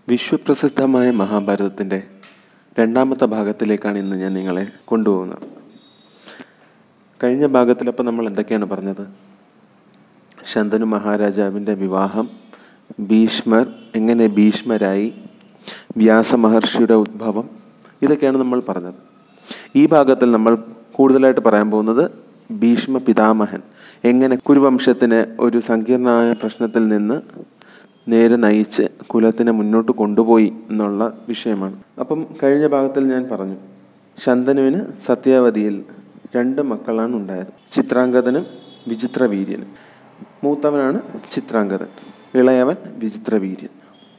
വിശ്വപ്രസിദ്ധമായ മഹാഭാരതത്തിൻ്റെ രണ്ടാമത്തെ ഭാഗത്തിലേക്കാണ് ഇന്ന് ഞാൻ നിങ്ങളെ കൊണ്ടുപോകുന്നത് കഴിഞ്ഞ ഭാഗത്തിലപ്പോൾ നമ്മൾ എന്തൊക്കെയാണ് പറഞ്ഞത് ശന്തനു മഹാരാജാവിൻ്റെ വിവാഹം ഭീഷ്മർ എങ്ങനെ ഭീഷ്മരായി വ്യാസമഹർഷിയുടെ ഉദ്ഭവം ഇതൊക്കെയാണ് നമ്മൾ പറഞ്ഞത് ഈ ഭാഗത്തിൽ നമ്മൾ കൂടുതലായിട്ട് പറയാൻ പോകുന്നത് ഭീഷ്മ പിതാമഹൻ എങ്ങനെ കുരുവംശത്തിന് ഒരു സങ്കീർണമായ പ്രശ്നത്തിൽ നിന്ന് നേരെ നയിച്ച് കുലത്തിനെ മുന്നോട്ട് കൊണ്ടുപോയി എന്നുള്ള വിഷയമാണ് അപ്പം കഴിഞ്ഞ ഭാഗത്തിൽ ഞാൻ പറഞ്ഞു ശന്തനുവിന് സത്യാവതിയിൽ രണ്ട് മക്കളാണ് ഉണ്ടായത് ചിത്രാംഗതനും വിചിത്രവീര്യനും മൂത്തവനാണ് ചിത്രാംഗതൻ ഇളയവൻ വിചിത്രവീര്യൻ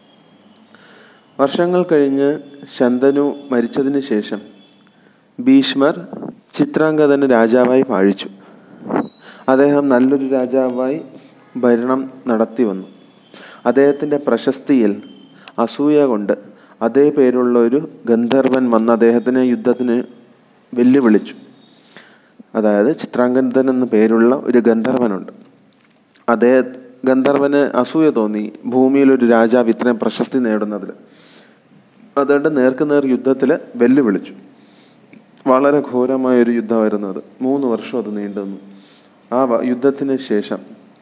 വർഷങ്ങൾ കഴിഞ്ഞ് ശന്തനു മരിച്ചതിന് ശേഷം ഭീഷ്മർ ചിത്രാംഗതന് രാജാവായി വാഴിച്ചു അദ്ദേഹം നല്ലൊരു രാജാവായി ഭരണം നടത്തി വന്നു അദ്ദേഹത്തിൻ്റെ പ്രശസ്തിയിൽ അസൂയ കൊണ്ട് അതേ പേരുള്ള ഒരു ഗന്ധർവൻ വന്ന് അദ്ദേഹത്തിനെ യുദ്ധത്തിന് വെല്ലുവിളിച്ചു അതായത് ചിത്രാംഗതൻ എന്ന പേരുള്ള ഒരു ഗന്ധർവനുണ്ട് അതേ ഗന്ധർവന് അസൂയ തോന്നി ഭൂമിയിൽ ഒരു രാജാവ് ഇത്രയും പ്രശസ്തി നേടുന്നതിൽ അതുകൊണ്ട് നേർക്കുനേർ യുദ്ധത്തിൽ വെല്ലുവിളിച്ചു വളരെ ഘോരമായ ഒരു യുദ്ധമായിരുന്നു അത് മൂന്ന് വർഷം അത് നീണ്ടു നിന്നു ആ യുദ്ധത്തിന് ശേഷം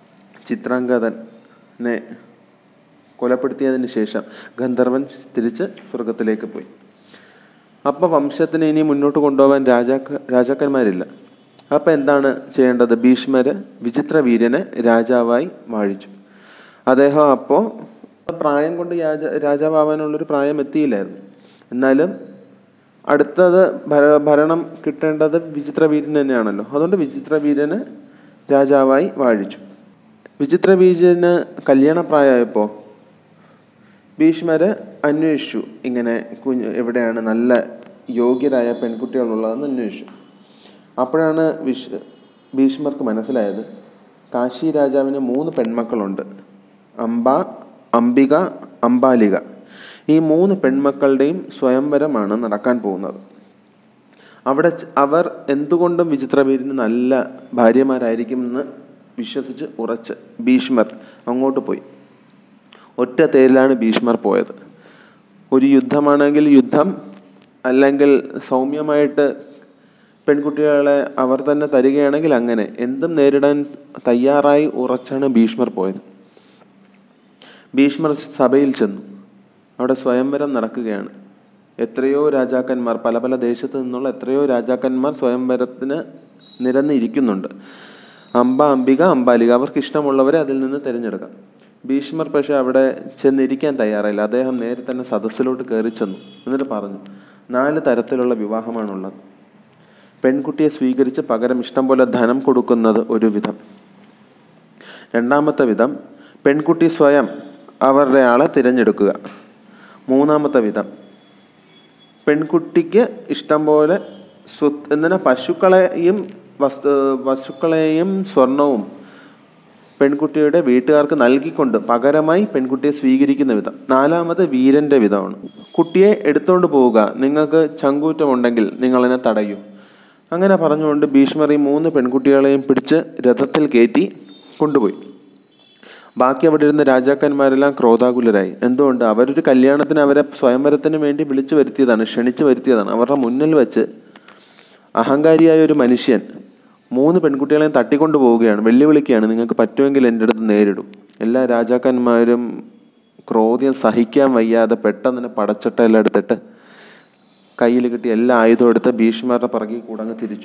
ചിത്രാംഗതനെ കൊലപ്പെടുത്തിയതിന് ശേഷം ഗന്ധർവൻ തിരിച്ച് സ്വർഗത്തിലേക്ക് പോയി അപ്പോൾ വംശത്തിനെ ഇനി മുന്നോട്ട് കൊണ്ടുപോകാൻ രാജാക്ക രാജാക്കന്മാരില്ല അപ്പം എന്താണ് ചെയ്യേണ്ടത് ഭീഷ്മര് വിചിത്രവീര്യനെ രാജാവായി വാഴിച്ചു അദ്ദേഹം അപ്പോൾ പ്രായം കൊണ്ട് രാജ രാജാവാകാനുള്ളൊരു പ്രായം എത്തിയില്ലായിരുന്നു എന്നാലും അടുത്തത് ഭര ഭരണം കിട്ടേണ്ടത് വിചിത്രവീര്യൻ തന്നെയാണല്ലോ അതുകൊണ്ട് വിചിത്രവീര്യന് രാജാവായി വാഴിച്ചു വിചിത്രവീര്യന് കല്യാണപ്രായമായപ്പോൾ ഭീഷ്മര് അന്വേഷിച്ചു ഇങ്ങനെ കുഞ്ഞ് എവിടെയാണ് നല്ല യോഗ്യരായ പെൺകുട്ടികളുള്ളതെന്ന് അന്വേഷിച്ചു അപ്പോഴാണ് വിഷ് ഭീഷ്മർക്ക് മനസ്സിലായത് കാശി രാജാവിന് മൂന്ന് പെൺമക്കളുണ്ട് അംബ അംബിക അംബാലിക ഈ മൂന്ന് പെൺമക്കളുടെയും സ്വയംവരമാണ് നടക്കാൻ പോകുന്നത് അവിടെ അവർ എന്തുകൊണ്ടും വിചിത്രവീരിന് നല്ല ഭാര്യമാരായിരിക്കുമെന്ന് വിശ്വസിച്ച് ഉറച്ച് ഭീഷ്മർ അങ്ങോട്ട് പോയി ഒറ്റ തേരിലാണ് ഭീഷ്മർ പോയത് ഒരു യുദ്ധമാണെങ്കിൽ യുദ്ധം അല്ലെങ്കിൽ സൗമ്യമായിട്ട് പെൺകുട്ടികളെ അവർ തന്നെ തരികയാണെങ്കിൽ അങ്ങനെ എന്തും നേരിടാൻ തയ്യാറായി ഉറച്ചാണ് ഭീഷ്മർ പോയത് ഭീഷ്മർ സഭയിൽ ചെന്നു അവിടെ സ്വയംവരം നടക്കുകയാണ് എത്രയോ രാജാക്കന്മാർ പല പല ദേശത്ത് നിന്നുള്ള എത്രയോ രാജാക്കന്മാർ സ്വയംവരത്തിന് നിരന്നിരിക്കുന്നുണ്ട് അംബ അംബിക അംബാലിക അവർക്ക് ഇഷ്ടമുള്ളവരെ അതിൽ നിന്ന് തിരഞ്ഞെടുക്കാം ഭീഷ്മർ പക്ഷെ അവിടെ ചെന്നിരിക്കാൻ തയ്യാറായില്ല അദ്ദേഹം നേരെ തന്നെ സദസ്സിലോട്ട് കയറി ചെന്നു എന്നിട്ട് പറഞ്ഞു നാല് തരത്തിലുള്ള വിവാഹമാണുള്ളത് പെൺകുട്ടിയെ സ്വീകരിച്ച് പകരം ഇഷ്ടം പോലെ ധനം കൊടുക്കുന്നത് ഒരു വിധം രണ്ടാമത്തെ വിധം പെൺകുട്ടി സ്വയം അവരുടെ ആളെ തിരഞ്ഞെടുക്കുക മൂന്നാമത്തെ വിധം പെൺകുട്ടിക്ക് ഇഷ്ടം പോലെ സ്വത്ത് എന്തിനാ പശുക്കളെയും വസ്തു പശുക്കളെയും സ്വർണവും പെൺകുട്ടിയുടെ വീട്ടുകാർക്ക് നൽകിക്കൊണ്ട് പകരമായി പെൺകുട്ടിയെ സ്വീകരിക്കുന്ന വിധം നാലാമത് വീരന്റെ വിധമാണ് കുട്ടിയെ എടുത്തുകൊണ്ട് പോവുക നിങ്ങൾക്ക് ചങ്കൂറ്റമുണ്ടെങ്കിൽ നിങ്ങളതിനെ തടയൂ അങ്ങനെ പറഞ്ഞുകൊണ്ട് ഭീഷ്മർ ഈ മൂന്ന് പെൺകുട്ടികളെയും പിടിച്ച് രഥത്തിൽ കയറ്റി കൊണ്ടുപോയി ബാക്കി അവിടെ ഇരുന്ന രാജാക്കന്മാരെല്ലാം ക്രോധാകുലരായി എന്തുകൊണ്ട് അവരൊരു കല്യാണത്തിന് അവരെ സ്വയംവരത്തിന് വേണ്ടി വിളിച്ചു വരുത്തിയതാണ് ക്ഷണിച്ചു വരുത്തിയതാണ് അവരുടെ മുന്നിൽ വെച്ച് അഹങ്കാരിയായ ഒരു മനുഷ്യൻ മൂന്ന് പെൺകുട്ടികളെയും തട്ടിക്കൊണ്ടു പോവുകയാണ് വെല്ലുവിളിക്കുകയാണ് നിങ്ങൾക്ക് പറ്റുമെങ്കിൽ എൻ്റെ അടുത്ത് നേരിടും എല്ലാ രാജാക്കന്മാരും ക്രോധ്യം സഹിക്കാൻ വയ്യാതെ പെട്ടെന്ന് തന്നെ പടച്ചട്ട എല്ലാം എടുത്തിട്ട് കയ്യിൽ കിട്ടി എല്ലാ ആയുധവും എടുത്ത് ഭീഷ്മരുടെ പിറകിൽ കൂടെ അങ്ങ് തിരിച്ചു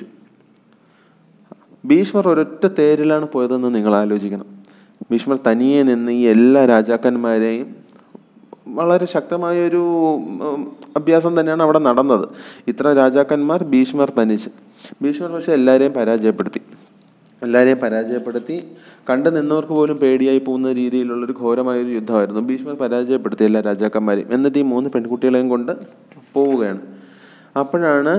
ഭീഷ്മർ ഒരൊറ്റ തേരിലാണ് പോയതെന്ന് നിങ്ങൾ ആലോചിക്കണം ഭീഷ്മർ തനിയെ നിന്ന് ഈ എല്ലാ രാജാക്കന്മാരെയും വളരെ ശക്തമായ ഒരു അഭ്യാസം തന്നെയാണ് അവിടെ നടന്നത് ഇത്ര രാജാക്കന്മാർ ഭീഷ്മർ തനിച്ച് ഭീഷ്മർ പക്ഷെ എല്ലാവരെയും പരാജയപ്പെടുത്തി എല്ലാവരെയും പരാജയപ്പെടുത്തി കണ്ടു നിന്നവർക്ക് പോലും പേടിയായി പോകുന്ന രീതിയിലുള്ളൊരു ഘോരമായ ഒരു യുദ്ധമായിരുന്നു ഭീഷ്മർ പരാജയപ്പെടുത്തി എല്ലാ രാജാക്കന്മാരെയും എന്നിട്ട് ഈ മൂന്ന് പെൺകുട്ടികളെയും കൊണ്ട് പോവുകയാണ് അപ്പോഴാണ്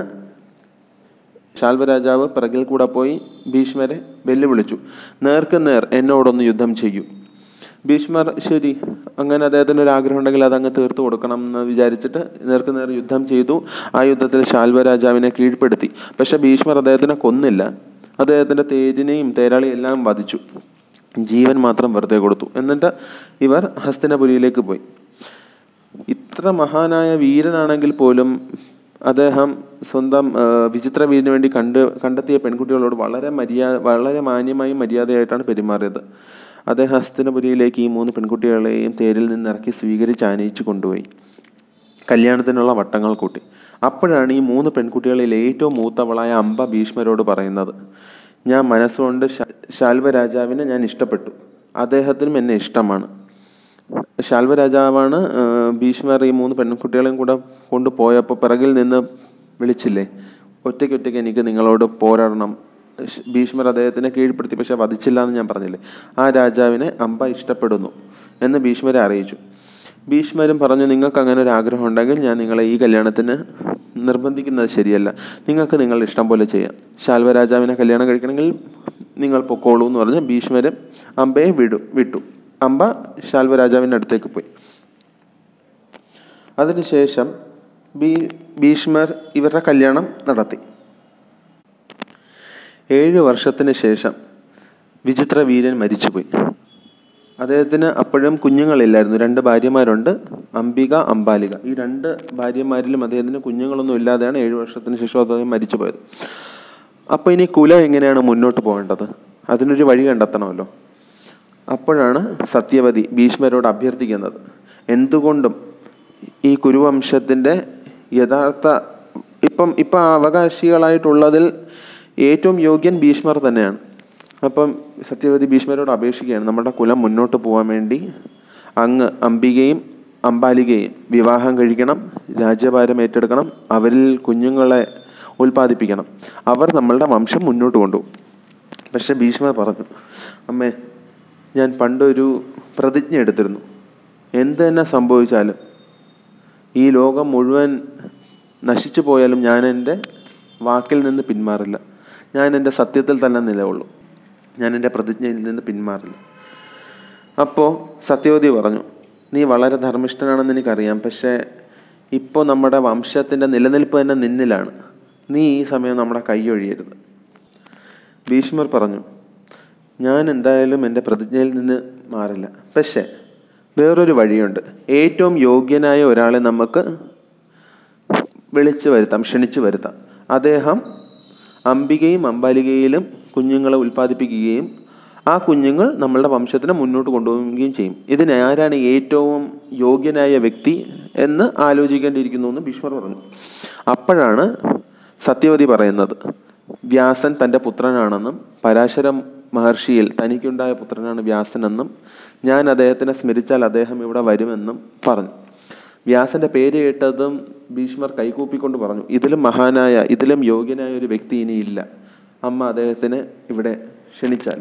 ശാൽവരാജാവ് പിറകിൽ കൂടെ പോയി ഭീഷ്മരെ വെല്ലുവിളിച്ചു നേർക്ക് നേർ എന്നോടൊന്ന് യുദ്ധം ചെയ്യൂ ഭീഷ്മർ ശരി അങ്ങനെ അദ്ദേഹത്തിന് ഒരു ആഗ്രഹം ഉണ്ടെങ്കിൽ അതങ്ങ് തീർത്തു കൊടുക്കണം എന്ന് വിചാരിച്ചിട്ട് നേർക്ക് നേർ യുദ്ധം ചെയ്തു ആ യുദ്ധത്തിൽ ശാൽവരാജാവിനെ കീഴ്പ്പെടുത്തി പക്ഷെ ഭീഷ്മർ അദ്ദേഹത്തിനെ കൊന്നില്ല അദ്ദേഹത്തിന്റെ തേരിനെയും തേരാളിയും എല്ലാം വധിച്ചു ജീവൻ മാത്രം വെറുതെ കൊടുത്തു എന്നിട്ട് ഇവർ ഹസ്തിനപുരിയിലേക്ക് പോയി എത്ര മഹാനായ വീരനാണെങ്കിൽ പോലും അദ്ദേഹം സ്വന്തം ആ, വിചിത്ര വീരന് വേണ്ടി കണ്ട് കണ്ടെത്തിയ പെൺകുട്ടികളോട് വളരെ മര്യാദ വളരെ മാന്യമായും മര്യാദയായിട്ടാണ് പെരുമാറിയത് അദ്ദേഹം ഹസ്തിനപുരിയിലേക്ക് ഈ മൂന്ന് പെൺകുട്ടികളെയും തേരിൽ നിന്ന് ഇറക്കി സ്വീകരിച്ച് ആനയിച്ചു കൊണ്ടുപോയി കല്യാണത്തിനുള്ള വട്ടങ്ങൾ കൂട്ടി അപ്പോഴാണ് ഈ മൂന്ന് പെൺകുട്ടികളിൽ ഏറ്റവും മൂത്തവളായ അംബ ഭീഷ്മരോട് പറയുന്നത് ഞാൻ മനസ്സുകൊണ്ട് ശ- ശാൽവ രാജാവിനെ ഞാൻ ഇഷ്ടപ്പെട്ടു അദ്ദേഹത്തിനും എന്നെ ഇഷ്ടമാണ് ശാൽവ രാജാവാണ് ആ, ഭീഷ്മർ ഈ മൂന്ന് പെൺകുട്ടികളെയും കൂടെ കൊണ്ടുപോയപ്പോൾ പിറകിൽ നിന്ന് വിളിച്ചില്ലേ ഒറ്റയ്ക്ക് ഒറ്റയ്ക്ക് എനിക്ക് നിങ്ങളോട് പോരാടണം ശ്- ഭീഷ്മർ അദ്ദേഹത്തിനെ കീഴ്പ്പെടുത്തി പക്ഷെ വധിച്ചില്ല എന്ന് ഞാൻ പറഞ്ഞില്ലേ ആ രാജാവിനെ അമ്പ ഇഷ്ടപ്പെടുന്നു എന്ന് ഭീഷ്മരെ അറിയിച്ചു ഭീഷ്മരും പറഞ്ഞു നിങ്ങൾക്ക് അങ്ങനെ ഒരു ആഗ്രഹം ഉണ്ടെങ്കിൽ ഞാൻ നിങ്ങളെ ഈ കല്യാണത്തിന് നിർബന്ധിക്കുന്നത് ശരിയല്ല നിങ്ങൾക്ക് നിങ്ങളുടെ ഇഷ്ടം പോലെ ചെയ്യാം ശാൽവ രാജാവിനെ കല്യാണം കഴിക്കണമെങ്കിൽ നിങ്ങൾ പൊക്കോളൂ എന്ന് പറഞ്ഞ് ഭീഷ്മരും അമ്പയെ വിടു വിട്ടു അമ്പ ശാൽവ രാജാവിൻ്റെ അടുത്തേക്ക് പോയി അതിനുശേഷം ഭീ ഭീഷ്മർ ഇവരുടെ കല്യാണം നടത്തി ഏഴ് വർഷത്തിന് ശേഷം വിചിത്ര വീരൻ മരിച്ചുപോയി അദ്ദേഹത്തിന് അപ്പോഴും കുഞ്ഞുങ്ങളില്ലായിരുന്നു രണ്ട് ഭാര്യമാരുണ്ട് അംബിക അംബാലിക ഈ രണ്ട് ഭാര്യമാരിലും അദ്ദേഹത്തിന് കുഞ്ഞുങ്ങളൊന്നും ഇല്ലാതെയാണ് ഏഴ് വർഷത്തിന് ശേഷം അദ്ദേഹം മരിച്ചുപോയത് അപ്പോൾ ഇനി കുല എങ്ങനെയാണ് മുന്നോട്ട് പോകേണ്ടത് അതിനൊരു വഴി കണ്ടെത്തണമല്ലോ അപ്പോഴാണ് സത്യവതി ഭീഷ്മരോട് അഭ്യർത്ഥിക്കുന്നത് എന്തുകൊണ്ടും ഈ കുരുവംശത്തിൻ്റെ യഥാർത്ഥ ഇപ്പം ഇപ്പം അവകാശികളായിട്ടുള്ളതിൽ ഏറ്റവും യോഗ്യൻ ഭീഷ്മർ തന്നെയാണ് അപ്പം സത്യവതി ഭീഷ്മരോട് അപേക്ഷിക്കുകയാണ് നമ്മുടെ കുലം മുന്നോട്ട് പോകാൻ വേണ്ടി അങ്ങ് അംബികയും അംബാലികയും വിവാഹം കഴിക്കണം രാജ്യഭാരം ഏറ്റെടുക്കണം അവരിൽ കുഞ്ഞുങ്ങളെ ഉൽപ്പാദിപ്പിക്കണം അവർ നമ്മളുടെ വംശം മുന്നോട്ട് കൊണ്ടുപോകും പക്ഷെ ഭീഷ്മർ പറഞ്ഞു അമ്മേ ഞാൻ പണ്ടൊരു പ്രതിജ്ഞ എടുത്തിരുന്നു എന്ത് തന്നെ സംഭവിച്ചാലും ഈ ലോകം മുഴുവൻ നശിച്ചു പോയാലും ഞാൻ എൻ്റെ വാക്കിൽ നിന്ന് പിന്മാറില്ല ഞാൻ എൻ്റെ സത്യത്തിൽ തന്നെ നിലകൊള്ളൂ ഞാൻ എൻ്റെ പ്രതിജ്ഞയിൽ നിന്ന് പിന്മാറില്ല അപ്പോൾ സത്യവതി പറഞ്ഞു നീ വളരെ ധർമ്മിഷ്ഠനാണെന്ന് എനിക്കറിയാം പക്ഷേ ഇപ്പോൾ നമ്മുടെ വംശത്തിൻ്റെ നിലനിൽപ്പ് തന്നെ നിന്നിലാണ് നീ ഈ സമയം നമ്മുടെ കൈയൊഴിയരുത് ഭീഷ്മർ പറഞ്ഞു ഞാൻ എന്തായാലും എൻ്റെ പ്രതിജ്ഞയിൽ നിന്ന് മാറില്ല പക്ഷേ വേറൊരു വഴിയുണ്ട് ഏറ്റവും യോഗ്യനായ ഒരാളെ നമുക്ക് വിളിച്ചു വരുത്താം ക്ഷണിച്ചു വരുത്താം അദ്ദേഹം അംബികയും അംബാലികയിലും കുഞ്ഞുങ്ങളെ ഉൽപ്പാദിപ്പിക്കുകയും ആ കുഞ്ഞുങ്ങൾ നമ്മളുടെ വംശത്തിനെ മുന്നോട്ട് കൊണ്ടുപോവുകയും ചെയ്യും ഇതിന് ആരാണ് ഏറ്റവും യോഗ്യനായ വ്യക്തി എന്ന് ആലോചിക്കേണ്ടിയിരിക്കുന്നു എന്ന് ഭീഷ്മർ പറഞ്ഞു അപ്പോഴാണ് സത്യവതി പറയുന്നത് വ്യാസൻ തൻ്റെ പുത്രനാണെന്നും പരാശര മഹർഷിയിൽ തനിക്കുണ്ടായ പുത്രനാണ് വ്യാസനെന്നും ഞാൻ അദ്ദേഹത്തിനെ സ്മരിച്ചാൽ അദ്ദേഹം ഇവിടെ വരുമെന്നും പറഞ്ഞു വ്യാസന്റെ പേര് കേട്ടതും ഭീഷ്മർ കൈകൂപ്പിക്കൊണ്ട് പറഞ്ഞു ഇതിലും മഹാനായ ഇതിലും യോഗ്യനായ ഒരു വ്യക്തി ഇനിയില്ല അമ്മ അദ്ദേഹത്തിന് ഇവിടെ ക്ഷണിച്ചാൽ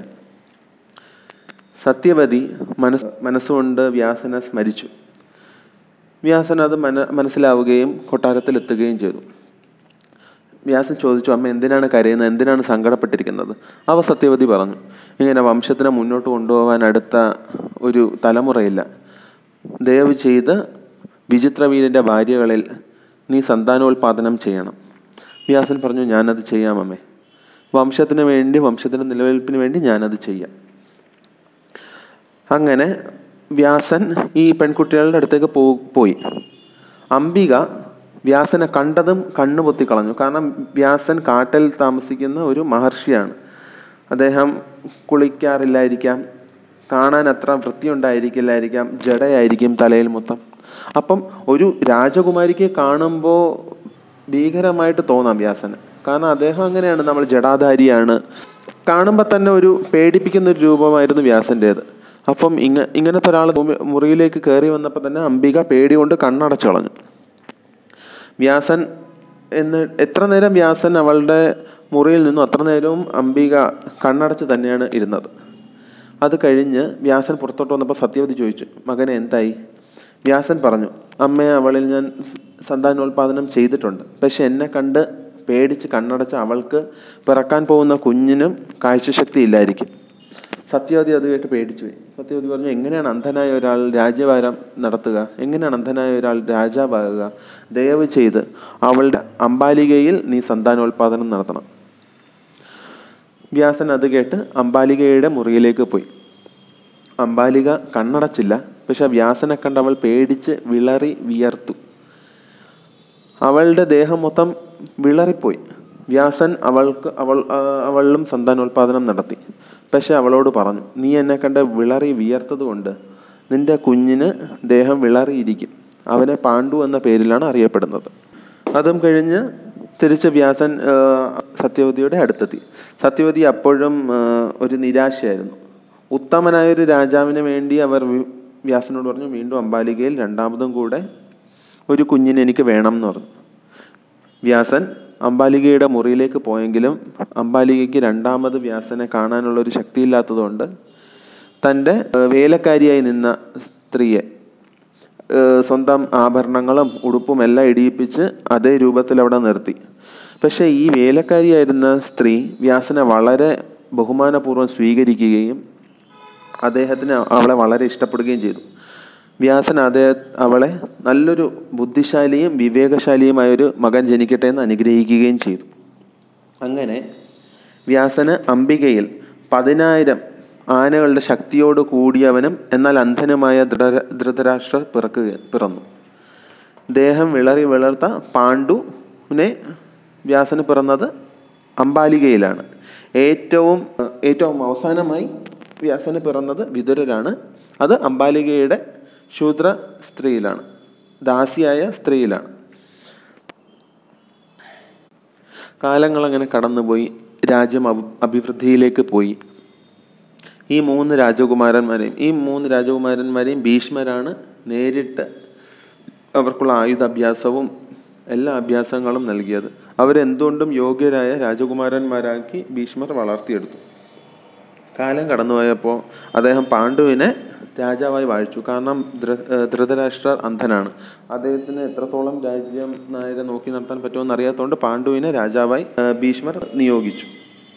സത്യവതി മനസ് മനസ്സുകൊണ്ട് വ്യാസനെ സ്മരിച്ചു വ്യാസൻ അത് മന മനസ്സിലാവുകയും കൊട്ടാരത്തിൽ എത്തുകയും ചെയ്തു വ്യാസൻ ചോദിച്ചു അമ്മ എന്തിനാണ് കരയുന്നത് എന്തിനാണ് സങ്കടപ്പെട്ടിരിക്കുന്നത് അവ സത്യവതി പറഞ്ഞു ഇങ്ങനെ വംശത്തിനെ മുന്നോട്ട് കൊണ്ടുപോകാൻ അടുത്ത ഒരു തലമുറയില്ല ദയവ് ചെയ്ത് വിചിത്രവീരൻ്റെ ഭാര്യകളിൽ നീ സന്താനോൽപാദനം ചെയ്യണം വ്യാസൻ പറഞ്ഞു ഞാനത് ചെയ്യാം അമ്മേ വംശത്തിന് വേണ്ടി വംശത്തിൻ്റെ നിലനിൽപ്പിന് വേണ്ടി ഞാനത് ചെയ്യാം അങ്ങനെ വ്യാസൻ ഈ പെൺകുട്ടികളുടെ അടുത്തേക്ക് പോ പോയി അംബിക വ്യാസനെ കണ്ടതും കണ്ണു പൊത്തിക്കളഞ്ഞു കാരണം വ്യാസൻ കാട്ടിൽ താമസിക്കുന്ന ഒരു മഹർഷിയാണ് അദ്ദേഹം കുളിക്കാറില്ലായിരിക്കാം കാണാൻ അത്ര വൃത്തിയുണ്ടായിരിക്കില്ലായിരിക്കാം ജടയായിരിക്കും തലയിൽ മൊത്തം അപ്പം ഒരു രാജകുമാരിക്ക് കാണുമ്പോൾ ഭീകരമായിട്ട് തോന്നാം വ്യാസന് കാരണം അദ്ദേഹം അങ്ങനെയാണ് നമ്മൾ ജടാധാരിയാണ് കാണുമ്പോൾ തന്നെ ഒരു പേടിപ്പിക്കുന്ന ഒരു രൂപമായിരുന്നു വ്യാസൻ്റേത് അപ്പം ഇങ്ങ ഇങ്ങനത്തെ ഒരാൾ മുറിയിലേക്ക് കയറി വന്നപ്പോൾ തന്നെ അംബിക പേടി കൊണ്ട് കണ്ണടച്ചു കളഞ്ഞു വ്യാസൻ എന്ന് എത്ര നേരം വ്യാസൻ അവളുടെ മുറിയിൽ നിന്നും അത്ര നേരവും അംബിക കണ്ണടച്ച് തന്നെയാണ് ഇരുന്നത് അത് കഴിഞ്ഞ് വ്യാസൻ പുറത്തോട്ട് വന്നപ്പോൾ സത്യവതി ചോദിച്ചു മകനെ എന്തായി വ്യാസൻ പറഞ്ഞു അമ്മയെ അവളിൽ ഞാൻ സ് സന്താനോൽപാദനം ചെയ്തിട്ടുണ്ട് പക്ഷെ എന്നെ കണ്ട് പേടിച്ച് കണ്ണടച്ച അവൾക്ക് പിറക്കാൻ പോകുന്ന കുഞ്ഞിനും കാഴ്ചശക്തി ഇല്ലായിരിക്കും സത്യവതി അത് കേട്ട് പേടിച്ചു പോയി സത്യവതി പറഞ്ഞു എങ്ങനെയാണ് അന്ധനായ ഒരാൾ രാജ്യഭാരം നടത്തുക എങ്ങനെയാണ് അന്ധനായ ഒരാൾ രാജാവാകുക ദയവ് ചെയ്ത് അവളുടെ അംബാലികയിൽ നീ സന്താനോൽപാദനം നടത്തണം വ്യാസൻ അത് കേട്ട് അംബാലികയുടെ മുറിയിലേക്ക് പോയി അംബാലിക കണ്ണടച്ചില്ല പക്ഷെ വ്യാസനെ കണ്ട് അവൾ പേടിച്ച് വിളറി വിയർത്തു അവളുടെ ദേഹം മൊത്തം വിളറിപ്പോയി വ്യാസൻ അവൾക്ക് അവൾ ആ, അവളിലും സന്താനോൽപാദനം നടത്തി പക്ഷെ അവളോട് പറഞ്ഞു നീ എന്നെ കണ്ട് വിളറി വിയർത്തത് കൊണ്ട് നിന്റെ കുഞ്ഞിന് ദേഹം വിളറിയിരിക്കും അവനെ പാണ്ഡു എന്ന പേരിലാണ് അറിയപ്പെടുന്നത് അതും കഴിഞ്ഞ് തിരിച്ച് വ്യാസൻ ആ, സത്യവതിയുടെ അടുത്തെത്തി സത്യവതി അപ്പോഴും ആ, ഒരു നിരാശയായിരുന്നു ഉത്തമനായ ഒരു രാജാവിന് വേണ്ടി അവർ വി- വ്യാസനോട് പറഞ്ഞു വീണ്ടും അംബാലികയിൽ രണ്ടാമതും കൂടെ ഒരു കുഞ്ഞിനെ എനിക്ക് വേണം എന്ന് പറഞ്ഞു വ്യാസൻ അംബാലികയുടെ മുറിയിലേക്ക് പോയെങ്കിലും അംബാലികയ്ക്ക് രണ്ടാമത് വ്യാസനെ കാണാനുള്ള ഒരു ശക്തിയില്ലാത്തതുകൊണ്ട് തൻ്റെ ഏഹ്, വേലക്കാരിയായി നിന്ന സ്ത്രീയെ ഏഹ്, സ്വന്തം ആഭരണങ്ങളും ഉടുപ്പും എല്ലാം ഇടിയിപ്പിച്ച് അതേ രൂപത്തിൽ അവിടെ നിർത്തി പക്ഷേ ഈ വേലക്കാരിയായിരുന്ന സ്ത്രീ വ്യാസനെ വളരെ ബഹുമാനപൂർവ്വം സ്വീകരിക്കുകയും അദ്ദേഹത്തിന് അവളെ വളരെ ഇഷ്ടപ്പെടുകയും ചെയ്തു വ്യാസൻ അതേ അവളെ നല്ലൊരു ബുദ്ധിശാലിയും വിവേകശാലിയുമായ ഒരു മകൻ ജനിക്കട്ടെ എന്ന് അനുഗ്രഹിക്കുകയും ചെയ്തു അങ്ങനെ വ്യാസന് അംബികയിൽ പതിനായിരം ആനകളുടെ ശക്തിയോട് കൂടിയവനും എന്നാൽ അന്ധനുമായ ധൃത ധൃതരാഷ്ട്രർ പിറക്കുക പിറന്നു ദേഹം വിളറി വിളർത്ത പാണ്ഡുവിനെ വ്യാസന് പിറന്നത് അംബാലികയിലാണ് ഏറ്റവും ഏർ, ഏറ്റവും അവസാനമായി വ്യാസന് പിറന്നത് വിതുരരാണ് അത് അംബാലികയുടെ ശൂദ്ര സ്ത്രീയിലാണ് ദാസിയായ സ്ത്രീയിലാണ് കാലങ്ങൾ അങ്ങനെ കടന്നുപോയി രാജ്യം അഭി- അഭിവൃദ്ധിയിലേക്ക് പോയി ഈ മൂന്ന് രാജകുമാരന്മാരെയും ഈ മൂന്ന് രാജകുമാരന്മാരെയും ഭീഷ്മരാണ് നേരിട്ട് അവർക്കുള്ള ആയുധാഭ്യാസവും എല്ലാ അഭ്യാസങ്ങളും നൽകിയത് അവരെന്തുകൊണ്ടും യോഗ്യരായ രാജകുമാരന്മാരാക്കി ഭീഷ്മർ വളർത്തിയെടുത്തു കാലം കടന്നുപോയപ്പോൾ അദ്ദേഹം പാണ്ഡുവിനെ രാജാവായി വാഴിച്ചു കാരണം ധൃ- ഏർ ധൃതരാഷ്ട്രർ അന്ധനാണ് അദ്ദേഹത്തിന് എത്രത്തോളം രാജ്യം നായരെ നോക്കി നടത്താൻ പറ്റുമെന്ന് അറിയാത്തതുകൊണ്ട് പാണ്ഡുവിനെ രാജാവായി ഏർ ഭീഷ്മർ നിയോഗിച്ചു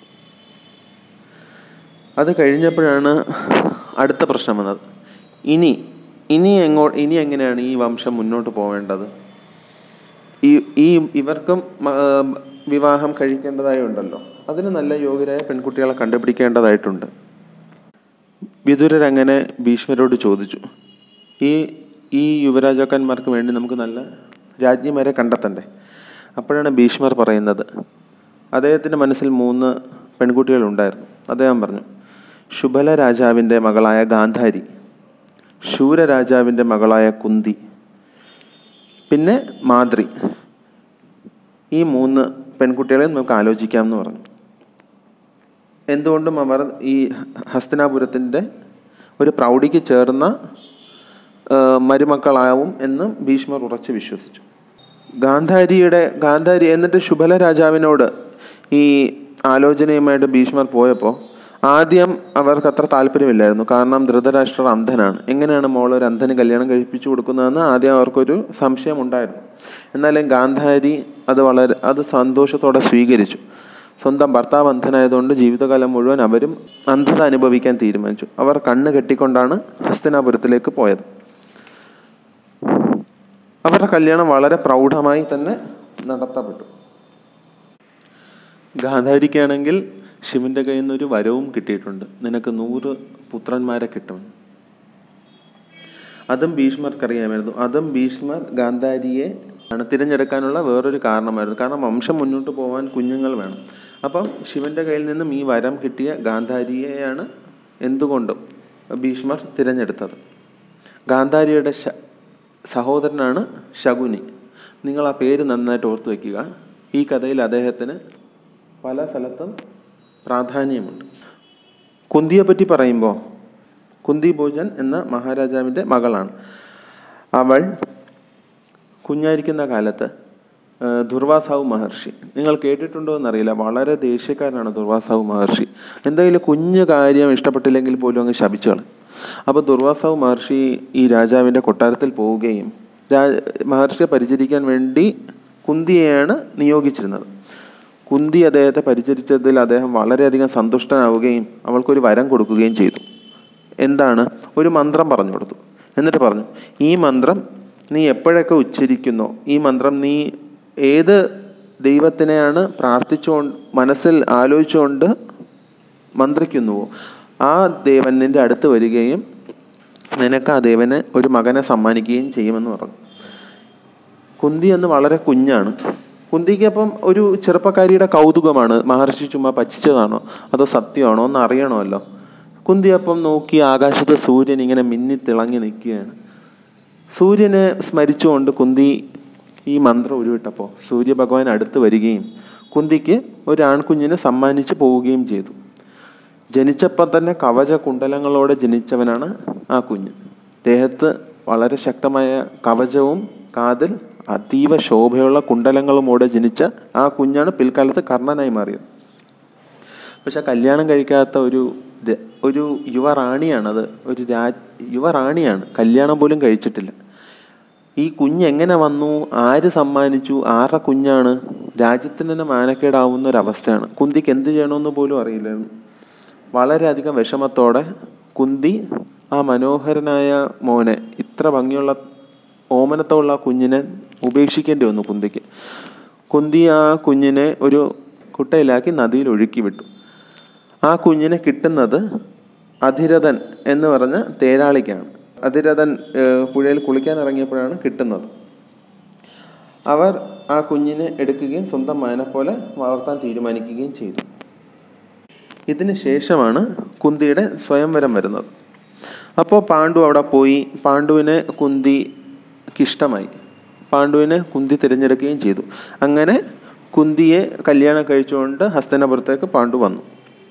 അത് കഴിഞ്ഞപ്പോഴാണ് അടുത്ത പ്രശ്നം വന്നത് ഇനി ഇനി എങ്ങോ ഇനി എങ്ങനെയാണ് ഈ വംശം മുന്നോട്ട് പോവേണ്ടത് ഈ ഈ ഇവർക്കും മ- ഏർ വിവാഹം കഴിക്കേണ്ടതായി ഉണ്ടല്ലോ അതിന് നല്ല യോഗ്യരായ പെൺകുട്ടികളെ കണ്ടുപിടിക്കേണ്ടതായിട്ടുണ്ട് വിതുരരങ്ങനെ ഭീഷ്മരോട് ചോദിച്ചു ഈ ഈ യുവരാജാക്കന്മാർക്ക് വേണ്ടി നമുക്ക് നല്ല രാജ്ഞിമാരെ കണ്ടെത്തണ്ടേ അപ്പോഴാണ് ഭീഷ്മർ പറയുന്നത് അദ്ദേഹത്തിൻ്റെ മനസ്സിൽ മൂന്ന് പെൺകുട്ടികളുണ്ടായിരുന്നു അദ്ദേഹം പറഞ്ഞു ശുബല രാജാവിൻ്റെ മകളായ ഗാന്ധാരി ശൂര രാജാവിൻ്റെ മകളായ കുന്തി പിന്നെ മാദ്രി ഈ മൂന്ന് പെൺകുട്ടികളെ നമുക്ക് ആലോചിക്കാം എന്ന് പറഞ്ഞു എന്തുകൊണ്ടും അവർ ഈ ഹസ്തിനാപുരത്തിൻ്റെ ഒരു പ്രൗഢിക്ക് ചേർന്ന ആ, മരുമക്കളാവും എന്ന് ഭീഷ്മർ ഉറച്ചു വിശ്വസിച്ചു ഗാന്ധാരിയുടെ ഗാന്ധാരി എന്നിട്ട് ശുഭല രാജാവിനോട് ഈ ആലോചനയുമായിട്ട് ഭീഷ്മർ പോയപ്പോൾ ആദ്യം അവർക്ക് അത്ര താല്പര്യമില്ലായിരുന്നു കാരണം ധൃതരാഷ്ട്രർ അന്ധനാണ് എങ്ങനെയാണ് മോൾ ഒരു അന്ധന് കല്യാണം കഴിപ്പിച്ചു കൊടുക്കുന്നതെന്ന് ആദ്യം അവർക്കൊരു സംശയം ഉണ്ടായിരുന്നു എന്നാലും ഗാന്ധാരി അത് വളരെ അത് സന്തോഷത്തോടെ സ്വീകരിച്ചു സ്വന്തം ഭർത്താവ് അന്ധനായതുകൊണ്ട് ജീവിതകാലം മുഴുവൻ അവരും അന്ധത അനുഭവിക്കാൻ തീരുമാനിച്ചു അവർ കണ്ണ് കെട്ടിക്കൊണ്ടാണ് ഹസ്തിനാപുരത്തിലേക്ക് പോയത് അവരുടെ കല്യാണം വളരെ പ്രൗഢമായി തന്നെ നടത്തപ്പെട്ടു ഗാന്ധാരിക്കാണെങ്കിൽ ശിവന്റെ കയ്യിൽ നിന്ന് ഒരു വരവും കിട്ടിയിട്ടുണ്ട് നിനക്ക് നൂറ് പുത്രന്മാരെ കിട്ടും അതും ഭീഷ്മർക്കറിയാമായിരുന്നു അതും ഭീഷ്മർ ഗാന്ധാരിയെ ആണ് തിരഞ്ഞെടുക്കാനുള്ള വേറൊരു കാരണമായിരുന്നു കാരണം വംശം മുന്നോട്ട് പോകാൻ കുഞ്ഞുങ്ങൾ വേണം അപ്പം ശിവന്റെ കയ്യിൽ നിന്നും ഈ വരം കിട്ടിയ ഗാന്ധാരിയെയാണ് എന്തുകൊണ്ടും ഭീഷ്മർ തിരഞ്ഞെടുത്തത് ഗാന്ധാരിയുടെ ശ സഹോദരനാണ് ശകുനി നിങ്ങൾ ആ പേര് നന്നായിട്ട് ഓർത്തു വയ്ക്കുക ഈ കഥയിൽ അദ്ദേഹത്തിന് പല സ്ഥലത്തും പ്രാധാന്യമുണ്ട് കുന്തിയെ പറ്റി പറയുമ്പോൾ കുന്തി ഭോജൻ എന്ന മഹാരാജാവിൻ്റെ മകളാണ് അവൾ കുഞ്ഞായിരിക്കുന്ന കാലത്ത് ആ, ദുർവാസാവ് മഹർഷി നിങ്ങൾ കേട്ടിട്ടുണ്ടോ എന്നറിയില്ല വളരെ ദേഷ്യക്കാരനാണ് ദുർവാസാവ് മഹർഷി എന്തെങ്കിലും കുഞ്ഞു കാര്യം ഇഷ്ടപ്പെട്ടില്ലെങ്കിൽ പോലും അങ്ങ് ശപിച്ചു കളയും അപ്പോൾ ദുർവാസാവ് മഹർഷി ഈ രാജാവിൻ്റെ കൊട്ടാരത്തിൽ പോവുകയും രാ മഹർഷിയെ പരിചരിക്കാൻ വേണ്ടി കുന്തിയെയാണ് നിയോഗിച്ചിരുന്നത് കുന്തി അദ്ദേഹത്തെ പരിചരിച്ചതിൽ അദ്ദേഹം വളരെയധികം സന്തുഷ്ടനാവുകയും അവൾക്കൊരു വരം കൊടുക്കുകയും ചെയ്തു എന്താണ് ഒരു മന്ത്രം പറഞ്ഞു കൊടുത്തു എന്നിട്ട് പറഞ്ഞു ഈ മന്ത്രം നീ എപ്പോഴൊക്കെ ഉച്ചരിക്കുന്നോ ഈ മന്ത്രം നീ ഏത് ദൈവത്തിനെയാണ് പ്രാർത്ഥിച്ചുകൊണ്ട് മനസ്സിൽ ആലോചിച്ചുകൊണ്ട് മന്ത്രിക്കുന്നുവോ ആ ദേവൻ നിന്റെ അടുത്ത് വരികയും നിനക്ക് ആ ദേവന് ഒരു മകനെ സമ്മാനിക്കുകയും ചെയ്യുമെന്ന് പറഞ്ഞു കുന്തി എന്ന് വളരെ കുഞ്ഞാണ് കുന്തിക്ക് അപ്പം ഒരു ചെറുപ്പക്കാരിയുടെ കൗതുകമാണ് മഹർഷി ചുമ്മാ പറ്റിച്ചതാണോ അതോ സത്യമാണോ എന്ന് അറിയണമല്ലോ കുന്തി അപ്പം നോക്കി ആകാശത്ത് സൂര്യൻ ഇങ്ങനെ മിന്നി തിളങ്ങി നിൽക്കുകയാണ് സൂര്യനെ സ്മരിച്ചുകൊണ്ട് കുന്തി ഈ മന്ത്രം ഉരുവിട്ടപ്പോൾ സൂര്യഭഗവാൻ അടുത്ത് വരികയും കുന്തിക്ക് ഒരു ആൺകുഞ്ഞിനെ സമ്മാനിച്ച് പോവുകയും ചെയ്തു ജനിച്ചപ്പോൾ തന്നെ കവച കുണ്ടലങ്ങളോടെ ജനിച്ചവനാണ് ആ കുഞ്ഞ് ദേഹത്ത് വളരെ ശക്തമായ കവചവും കാതിൽ അതീവ ശോഭയുള്ള കുണ്ടലങ്ങളുമോടെ ജനിച്ച ആ കുഞ്ഞാണ് പിൽക്കാലത്ത് കർണനായി മാറിയത് പക്ഷെ കല്യാണം കഴിക്കാത്ത ഒരു ര- ഒരു യുവറാണിയാണത് ഒരു രാ യുവറാണിയാണ് കല്യാണം പോലും കഴിച്ചിട്ടില്ല ഈ കുഞ്ഞ് എങ്ങനെ വന്നു ആര് സമ്മാനിച്ചു ആരുടെ കുഞ്ഞാണ് രാജ്യത്തിന് തന്നെ മാനക്കേടാവുന്ന ഒരവസ്ഥയാണ് കുന്തിക്ക് എന്ത് ചെയ്യണമെന്ന് പോലും അറിയില്ലായിരുന്നു വളരെയധികം വിഷമത്തോടെ കുന്തി ആ മനോഹരനായ മോനെ ഇത്ര ഭംഗിയുള്ള ഓമനത്തുള്ള ആ കുഞ്ഞിനെ ഉപേക്ഷിക്കേണ്ടി വന്നു കുന്തിക്ക് കുന്തി ആ കുഞ്ഞിനെ ഒരു കുട്ടയിലാക്കി നദിയിൽ ഒഴുക്കി വിട്ടു ആ കുഞ്ഞിനെ കിട്ടുന്നത് അധിരഥൻ എന്ന് പറഞ്ഞ തേരാളിക്കാണ് അധിരഥൻ ഏഹ്, പുഴയിൽ കുളിക്കാൻ ഇറങ്ങിയപ്പോഴാണ് കിട്ടുന്നത് അവർ ആ കുഞ്ഞിനെ എടുക്കുകയും സ്വന്തം മകനെ പോലെ വളർത്താൻ തീരുമാനിക്കുകയും ചെയ്തു ഇതിന് ശേഷമാണ് കുന്തിയുടെ സ്വയംവരം വരുന്നത് അപ്പോൾ പാണ്ഡു അവിടെ പോയി പാണ്ഡുവിനെ കുന്തിക്ക് ഇഷ്ടമായി പാണ്ഡുവിനെ കുന്തി തിരഞ്ഞെടുക്കുകയും ചെയ്തു അങ്ങനെ കുന്തിയെ കല്യാണം കഴിച്ചുകൊണ്ട് ഹസ്തനപുരത്തേക്ക് പാണ്ഡു വന്നു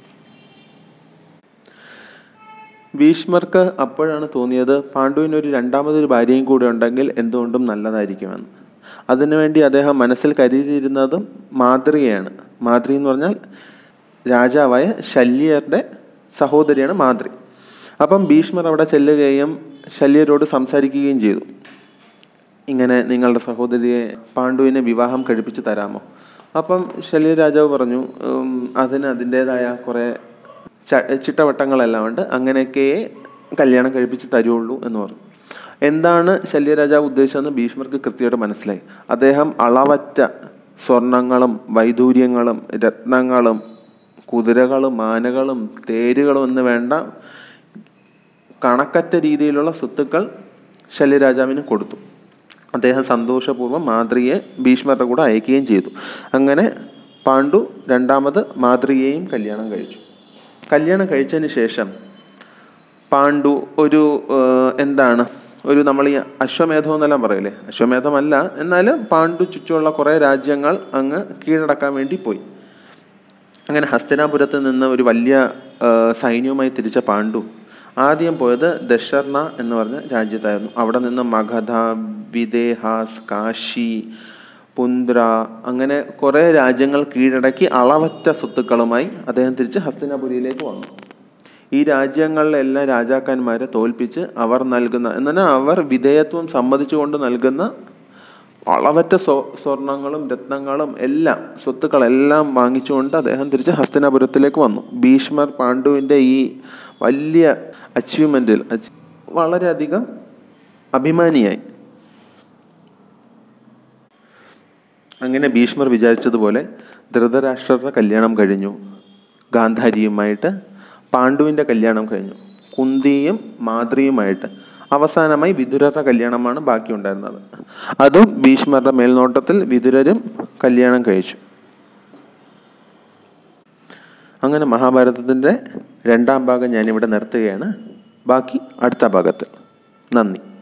ഭീഷ്മർക്ക് അപ്പോഴാണ് തോന്നിയത് പാണ്ഡുവിന് ഒരു രണ്ടാമതൊരു ഭാര്യയും കൂടെ ഉണ്ടെങ്കിൽ എന്തുകൊണ്ടും നല്ലതായിരിക്കുമെന്ന് അതിനുവേണ്ടി അദ്ദേഹം മനസ്സിൽ കരുതിയിരുന്നതും മാതൃകയാണ് മാതൃ എന്ന് പറഞ്ഞാൽ രാജാവായ ശല്യരുടെ സഹോദരിയാണ് മാതൃ അപ്പം ഭീഷ്മർ അവിടെ ചെല്ലുകയും ശല്യരോട് സംസാരിക്കുകയും ചെയ്തു ഇങ്ങനെ നിങ്ങളുടെ സഹോദരിയെ പാണ്ഡുവിനെ വിവാഹം കഴിപ്പിച്ച് തരാമോ അപ്പം ശല്യ രാജാവ് പറഞ്ഞു "ഉം, അതിന് അതിൻ്റെതായ കുറേ ച- ചിട്ടവട്ടങ്ങളെല്ലാം ഉണ്ട് അങ്ങനെയൊക്കെ കല്യാണം കഴിപ്പിച്ച് തരുള്ളൂ എന്ന് പറഞ്ഞു എന്താണ് ശല്യരാജാവ് ഉദ്ദേശിച്ചതെന്ന് ഭീഷ്മർക്ക് കൃത്യമായിട്ട് മനസ്സിലായി അദ്ദേഹം അളവറ്റ സ്വർണങ്ങളും വൈദൂര്യങ്ങളും രത്നങ്ങളും കുതിരകളും ആനകളും തേരുകളും എന്ന് വേണ്ട കണക്കറ്റ രീതിയിലുള്ള സ്വത്തുക്കൾ ശല്യരാജാവിന് കൊടുത്തു അദ്ദേഹം സന്തോഷപൂർവ്വം മാതൃയെ ഭീഷ്മരുടെ കൂടെ അയക്കുകയും ചെയ്തു അങ്ങനെ പാണ്ഡു രണ്ടാമത് മാതൃയെയും കല്യാണം കഴിച്ചു കല്യാണം കഴിച്ചതിന് ശേഷം പാണ്ഡു ഒരു ഏഹ്, എന്താണ് ഒരു നമ്മൾ ഈ അശ്വമേധം എന്നെല്ലാം പറയില്ലേ അശ്വമേധമല്ല എന്നാലും പാണ്ഡു ചുറ്റുമുള്ള കുറേ രാജ്യങ്ങൾ അങ്ങ് കീഴടക്കാൻ വേണ്ടി പോയി അങ്ങനെ ഹസ്തിനാപുരത്ത് നിന്ന് ഒരു വലിയ ആ, സൈന്യവുമായി തിരിച്ച പാണ്ഡു ആദ്യം പോയത് ദശർണ എന്ന് പറഞ്ഞ രാജ്യത്തായിരുന്നു അവിടെ നിന്ന് മഗധ വിദേഹാസ് കാശി പുന്ദ്ര അങ്ങനെ കുറേ രാജ്യങ്ങൾ കീഴടക്കി അളവറ്റ സ്വത്തുക്കളുമായി അദ്ദേഹം തിരിച്ച് ഹസ്തിനാപുരിയിലേക്ക് വന്നു ഈ രാജ്യങ്ങളിലെല്ലാം രാജാക്കന്മാരെ തോൽപ്പിച്ച് അവർ നൽകുന്ന എന്നാൽ അവർ വിധേയത്വം സമ്മതിച്ചുകൊണ്ട് നൽകുന്ന അളവറ്റ സ്വ സ്വർണങ്ങളും രത്നങ്ങളും എല്ലാം സ്വത്തുക്കളെല്ലാം വാങ്ങിച്ചുകൊണ്ട് അദ്ദേഹം തിരിച്ച് ഹസ്തിനാപുരത്തിലേക്ക് വന്നു ഭീഷ്മർ പാണ്ഡുവിൻ്റെ ഈ വലിയ അച്ചീവ്മെൻറ്റിൽ വളരെയധികം അഭിമാനിയായി അങ്ങനെ ഭീഷ്മർ വിചാരിച്ചതുപോലെ ധൃതരാഷ്ട്രരുടെ കല്യാണം കഴിഞ്ഞു ഗാന്ധാരിയുമായിട്ട് പാണ്ഡുവിൻ്റെ കല്യാണം കഴിഞ്ഞു കുന്തിയും മാതൃയുമായിട്ട് അവസാനമായി വിതുരരുടെ കല്യാണമാണ് ബാക്കി ഉണ്ടായിരുന്നത് അതും ഭീഷ്മരുടെ മേൽനോട്ടത്തിൽ വിതുരരും കല്യാണം കഴിച്ചു അങ്ങനെ മഹാഭാരതത്തിൻ്റെ രണ്ടാം ഭാഗം ഞാനിവിടെ നിർത്തുകയാണ് ബാക്കി അടുത്ത ഭാഗത്ത് നന്ദി